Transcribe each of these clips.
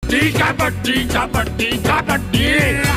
ಕಬಡ್ಡಿ ಕಬಡ್ಡಿ ಕಬಡ್ಡಿ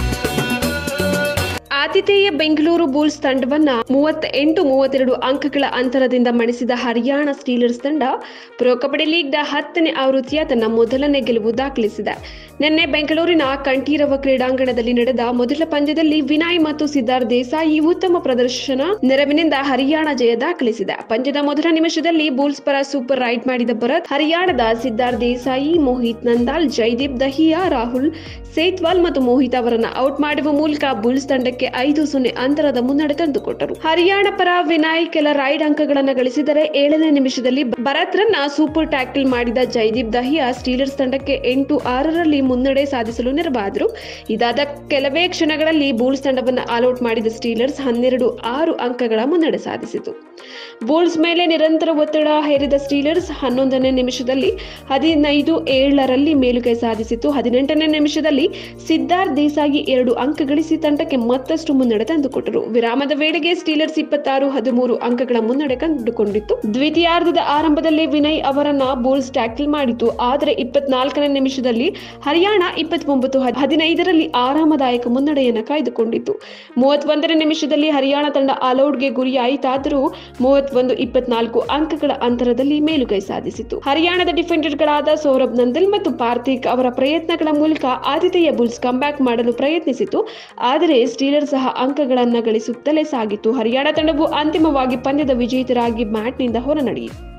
ಆತಿಥೇಯ ಬೆಂಗಳೂರು ಬುಲ್ಸ್ ತಂಡವನ್ನ ಮೂವತ್ತೆಂಟು ಮೂವತ್ತೆರಡು ಅಂಕಗಳ ಅಂತರದಿಂದ ಮಣಿಸಿದ ಹರಿಯಾಣ ಸ್ಟೀಲರ್ಸ್ ತಂಡ ಪ್ರೊ ಕಬಡ್ಡಿ ಲೀಗ್ನ ಹತ್ತನೇ ಆವೃತ್ತಿಯ ತನ್ನ ಮೊದಲನೇ ಗೆಲುವು ದಾಖಲಿಸಿದೆ ನಿನ್ನೆ ಬೆಂಗಳೂರಿನ ಕಂಠೀರವ ಕ್ರೀಡಾಂಗಣದಲ್ಲಿ ನಡೆದ ಮೊದಲ ಪಂದ್ಯದಲ್ಲಿ ವಿನಯ್ ಮತ್ತು ಸಿದ್ಧಾರ್ಥ್ ದೇಸಾಯಿ ಉತ್ತಮ ಪ್ರದರ್ಶನ ನೆರವಿನಿಂದ ಹರಿಯಾಣ ಜಯ ದಾಖಲಿಸಿದೆ ಪಂದ್ಯದ ಮೊದಲ ನಿಮಿಷದಲ್ಲಿ ಬುಲ್ಸ್ ಪರ ಸೂಪರ್ ರೈಡ್ ಮಾಡಿದ ಭರತ್ ಹರಿಯಾಣದ ಸಿದ್ಧಾರ್ಥ್ ದೇಸಾಯಿ ಮೋಹಿತ್ ನಂದಾಲ್ ಜೈದೀಪ್ ದಹಿಯಾ ರಾಹುಲ್ ಸೇತ್ವಾಲ್ ಮತ್ತು ಮೋಹಿತ್ ಅವರನ್ನ ಔಟ್ ಮಾಡುವ ಮೂಲಕ ಬುಲ್ಸ್ ತಂಡಕ್ಕೆ ಐದು ಸೊನ್ನೆ ಅಂತರದ ಮುನ್ನಡೆ ತಂದುಕೊಟ್ಟರು ಹರಿಯಾಣ ಪರ ವಿನಯ್ ಕೆಲ ರೈಡ್ ಅಂಕಗಳನ್ನು ಗಳಿಸಿದರೆ ಏಳನೇ ನಿಮಿಷದಲ್ಲಿ ಭರತ್ ರನ್ನ ಸೂಪರ್ ಟ್ಯಾಕಲ್ ಮಾಡಿದ ಜೈದೀಪ್ ದಹಿಯಾ ಸ್ಟೀಲರ್ಸ್ ತಂಡಕ್ಕೆ ಎಂಟು ಆರರಲ್ಲಿ ಮುನ್ನಡೆ ಸಾಧಿಸಲು ನೆರವಾದರು ಇದಾದ ಕೆಲವೇ ಕ್ಷಣಗಳಲ್ಲಿ ಬುಲ್ಸ್ ತಂಡವನ್ನು ಆಲ್ಔಟ್ ಮಾಡಿದ ಸ್ಟೀಲರ್ಸ್ ಹನ್ನೆರಡು ಆರು ಅಂಕಗಳ ಮುನ್ನಡೆ ಸಾಧಿಸಿತು ಬುಲ್ಸ್ ಮೇಲೆ ನಿರಂತರ ಒತ್ತಡ ಹೇರಿದ ಸ್ಟೀಲರ್ಸ್ ಹನ್ನೊಂದನೇ ನಿಮಿಷದಲ್ಲಿ ಹದಿನೈದು ಏಳರಲ್ಲಿ ಮೇಲುಗೈ ಸಾಧಿಸಿತು ಹದಿನೆಂಟನೇ ನಿಮಿಷದಲ್ಲಿ ಸಿದ್ಧಾರ್ಥ್ ದೇಸಾಯಿ ಎರಡು ಅಂಕ ಗಳಿಸಿ ತಂಡಕ್ಕೆ ಮತ್ತಷ್ಟು ಮುನ್ನಡೆ ತಂದುಕೊಟ್ಟರು ವಿರಾಮದ ವೇಳೆಗೆ ಸ್ಟೀಲರ್ಸ್ ಇಪ್ಪತ್ತಾರು ಹದಿಮೂರು ಅಂಕಗಳ ಮುನ್ನಡೆ ಕಂಡುಕೊಂಡಿತ್ತು ದ್ವಿತೀಯಾರ್ಧದ ಆರಂಭದಲ್ಲಿ ವಿನಯ್ ಅವರನ್ನ ಬುಲ್ಸ್ ಟ್ಯಾಕಲ್ ಮಾಡಿತು ಆದರೆ ಇಪ್ಪತ್ನಾಲ್ಕನೇ ನಿಮಿಷದಲ್ಲಿ ಹರಿಯಾಣ ಇಪ್ಪತ್ತೊಂಬತ್ತು ಹದಿನೈದರಲ್ಲಿ ಆರಾಮದಾಯಕ ಮುನ್ನಡೆಯನ್ನು ಕಾಯ್ದುಕೊಂಡಿತು ಮೂವತ್ತೊಂದನೇ ನಿಮಿಷದಲ್ಲಿ ಹರಿಯಾಣ ತಂಡ ಆಲ್ಔಟ್ಗೆ ಗುರಿಯಾಯಿತಾದರೂ ಮೂವತ್ತೊಂದು ಇಪ್ಪತ್ನಾಲ್ಕು ಅಂಕಗಳ ಅಂತರದಲ್ಲಿ ಮೇಲುಗೈ ಸಾಧಿಸಿತು ಹರಿಯಾಣದ ಡಿಫೆಂಡರ್ಗಳಾದ ಸೌರಭ್ ನಂದಲ್ ಮತ್ತು ಪಾರ್ಥಿಕ್ ಅವರ ಪ್ರಯತ್ನಗಳ ಮೂಲಕ ಆತಿಥೇಯ ಬುಲ್ಸ್ ಕಂಬ್ಯಾಕ್ ಮಾಡಲು ಪ್ರಯತ್ನಿಸಿತು ಆದರೆ ಸ್ಟೀಲರ್ ಸಹ ಅಂಕಗಳನ್ನು ಗಳಿಸುತ್ತಲೇ ಸಾಗಿತು ಹರಿಯಾಣ ತಂಡವು ಅಂತಿಮವಾಗಿ ಪಂದ್ಯದ ವಿಜೇತರಾಗಿ ಮ್ಯಾಟ್ನಿಂದ ಹೊರನಡೆಯಿತು